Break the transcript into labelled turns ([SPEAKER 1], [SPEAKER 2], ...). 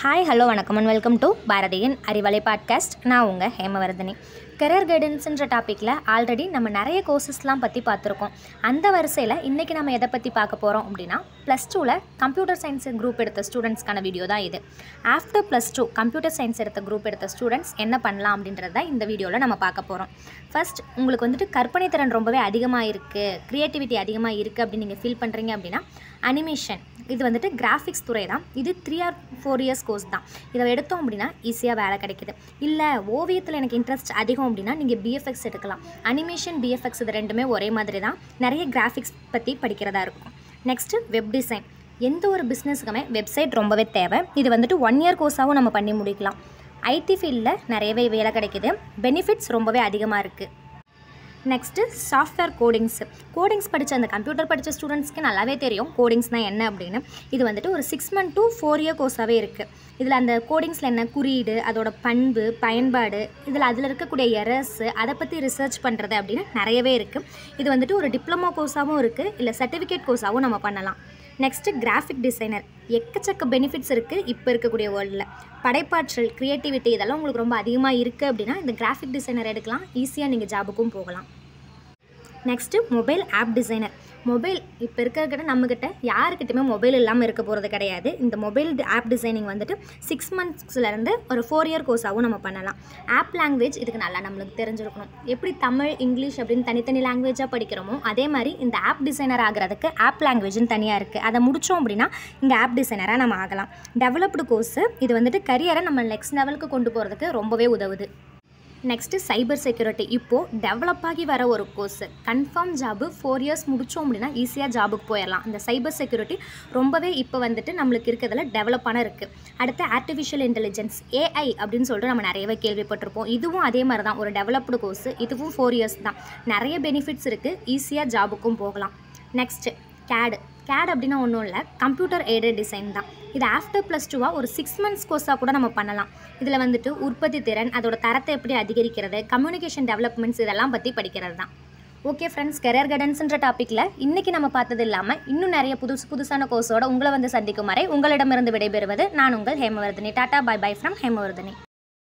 [SPEAKER 1] hi hello வணக்கம் and welcome to பாரதியின் Arivalai podcast நான் உங்கள் ஹேமவர்தினி கரியர் கைடன்ஸுன்ற டாப்பிக்கில் ஆல்ரெடி நம்ம நிறைய கோர்சஸ்லாம் பற்றி பார்த்துருக்கோம் அந்த வரிசையில் இன்றைக்கி நம்ம எதை பற்றி பார்க்க போகிறோம் அப்படின்னா ப்ளஸ் டூவில் கம்ப்யூட்டர் சயின்ஸ் குரூப் எடுத்த ஸ்டூடெண்ட்ஸ்க்கான வீடியோ தான் இது after plus two computer science எடுத்த குரூப் எடுத்த ஸ்டூடெண்ட்ஸ் என்ன பண்ணலாம் அப்படின்றத இந்த வீடியோவில் நம்ம பார்க்க போகிறோம் ஃபர்ஸ்ட் உங்களுக்கு வந்துட்டு கற்பனை திறன் ரொம்பவே அதிகமாக இருக்குது க்ரியேட்டிவிட்டி அதிகமாக இருக்குது அப்படின்னு நீங்கள் ஃபீல் பண்ணுறீங்க அப்படின்னா அனிமேஷன் இது வந்துட்டு கிராஃபிக்ஸ் துறை தான் இது three or four years course தான் இதை எடுத்தோம் அப்படின்னா ஈஸியாக வேலை கிடைக்குது இல்லை ஓவியத்தில் எனக்கு இன்ட்ரெஸ்ட் அதிகம் அப்படின்னா நீங்கள் பிஎஃப்எக்ஸ் எடுக்கலாம் அனிமேஷன் பிஎஃப்எக்ஸ் இது ரெண்டுமே ஒரே மாதிரி தான் நிறைய கிராஃபிக்ஸ் பற்றி படிக்கிறதா இருக்கும் நெக்ஸ்ட்டு வெப் டிசைன் எந்த ஒரு பிஸ்னஸுக்குமே வெப்சைட் ரொம்பவே தேவை இது வந்துட்டு ஒன் இயர் கோர்ஸாகவும் நம்ம பண்ணி முடிக்கலாம் ஐடி ஃபீல்டில் நிறையவே வேலை கிடைக்குது பெனிஃபிட்ஸ் ரொம்பவே அதிகமாக இருக்குது நெக்ஸ்ட்டு சாஃப்ட்வேர் கோடிங்ஸ் கோடிங்ஸ் படித்த அந்த கம்ப்யூட்டர் படித்த ஸ்டூடெண்ட்ஸ்க்கு நல்லாவே தெரியும் கோடிங்ஸ்னால் என்ன அப்படின்னு இது வந்துட்டு ஒரு six month to four year கோர்ஸாகவே இருக்குது இதில் அந்த கோடிங்ஸில் என்ன குறியீடு அதோட பண்பு பயன்பாடு இதில் அதில் இருக்கக்கூடிய எரர்ஸு அதை பற்றி ரிசர்ச் பண்ணுறது அப்படின்னு நிறையவே இருக்குது இது வந்துட்டு ஒரு டிப்ளமோ கோர்ஸாகவும் இருக்குது இல்லை சர்டிஃபிகேட் கோர்ஸாகவும் நம்ம பண்ணலாம் நெக்ஸ்ட்டு கிராஃபிக் டிசைனர் எக்கச்சக்க பெனிஃபிட்ஸ் இருக்குது இப்போ இருக்கக்கூடிய வேர்ல்டில் படைப்பாற்றல் க்ரியேட்டிவிட்டி இதெல்லாம் உங்களுக்கு ரொம்ப அதிகமாக இருக்குது அப்படின்னா இந்த கிராஃபிக் டிசைனர் எடுக்கலாம் ஈஸியாக நீங்கள் ஜாபுக்கும் போகலாம் next mobile app designer mobile இப்போ இருக்கிறக்கிட்ட நம்மக்கிட்ட யாருக்கிட்டையுமே மொபைல் இல்லாமல் இருக்க போகிறது கிடையாது இந்த மொபைல் ஆப் டிசைனிங் வந்துட்டு சிக்ஸ் மந்த்ஸ்லேருந்து ஒரு ஃபோர் இயர் கோர்ஸாகவும் நம்ம பண்ணலாம் ஆப் லாங்குவேஜ் இதுக்கு நல்லா நம்மளுக்கு தெரிஞ்சிருக்கணும் எப்படி தமிழ் இங்கிலீஷ் அப்படின்னு தனித்தனி லாங்குவேஜாக படிக்கிறோமோ அதே மாதிரி இந்த ஆப் டிசைனர் ஆகிறதுக்கு ஆப் லாங்குவேஜ்னு தனியாக இருக்குது அதை முடித்தோம் அப்படின்னா இங்கே ஆப் டிசைனராக நம்ம ஆகலாம் டெவலப்டு கோர்ஸு இது வந்துட்டு கரியரை நம்ம நெக்ஸ்ட் லெவலுக்கு கொண்டு போகிறதுக்கு ரொம்பவே உதவுது நெக்ஸ்ட்டு சைபர் செக்யூரிட்டி இப்போது டெவலப் ஆகி வர ஒரு course confirm job four years முடித்தோம் அப்படின்னா ஈஸியாக ஜாபுக்கு போயிடலாம் இந்த சைபர் செக்யூரிட்டி ரொம்பவே இப்போ வந்துட்டு நம்மளுக்கு இருக்கிறதுல டெவலப்பான இருக்குது அடுத்து ஆர்டிஃபிஷியல் இன்டெலிஜென்ஸ் ஏஐ அப்படின்னு சொல்லிட்டு நம்ம நிறையவே கேள்விப்பட்டிருப்போம் இதுவும் அதே மாதிரி தான் ஒரு டெவலப்டு கோர்ஸு இதுவும் ஃபோர் இயர்ஸ் தான் நிறைய பெனிஃபிட்ஸ் இருக்குது ஈஸியாக ஜாபுக்கும் போகலாம் நெக்ஸ்ட்டு கேடு கேட் அப்படின்னா ஒன்றும் இல்லை கம்ப்யூட்டர் எய்டட் டிசைன் தான் இது ஆஃப்டர் ப்ளஸ் டூவாக ஒரு சிக்ஸ் மந்த்ஸ் கோர்ஸாக கூட நம்ம பண்ணலாம் இதில் வந்துட்டு உற்பத்தி திறன் அதோட தரத்தை எப்படி அதிகரிக்கிறது கம்யூனிகேஷன் டெவலப்மெண்ட்ஸ் இதெல்லாம் பற்றி படிக்கிறது தான் ஓகே ஃப்ரெண்ட்ஸ் கெரியர் கைடன்ஸ்ன்ற டாப்பிக்கில் இன்றைக்கி நம்ம பார்த்தது இல்லாமல் இன்னும் நிறைய புதுசு புதுசான கோர்ஸோட உங்களை வந்து சந்திக்கும் வரை உங்களிடமிருந்து விடைபெறுவது நான் உங்கள் Hemavarthini tata bye bye from ஹேமவர்தினி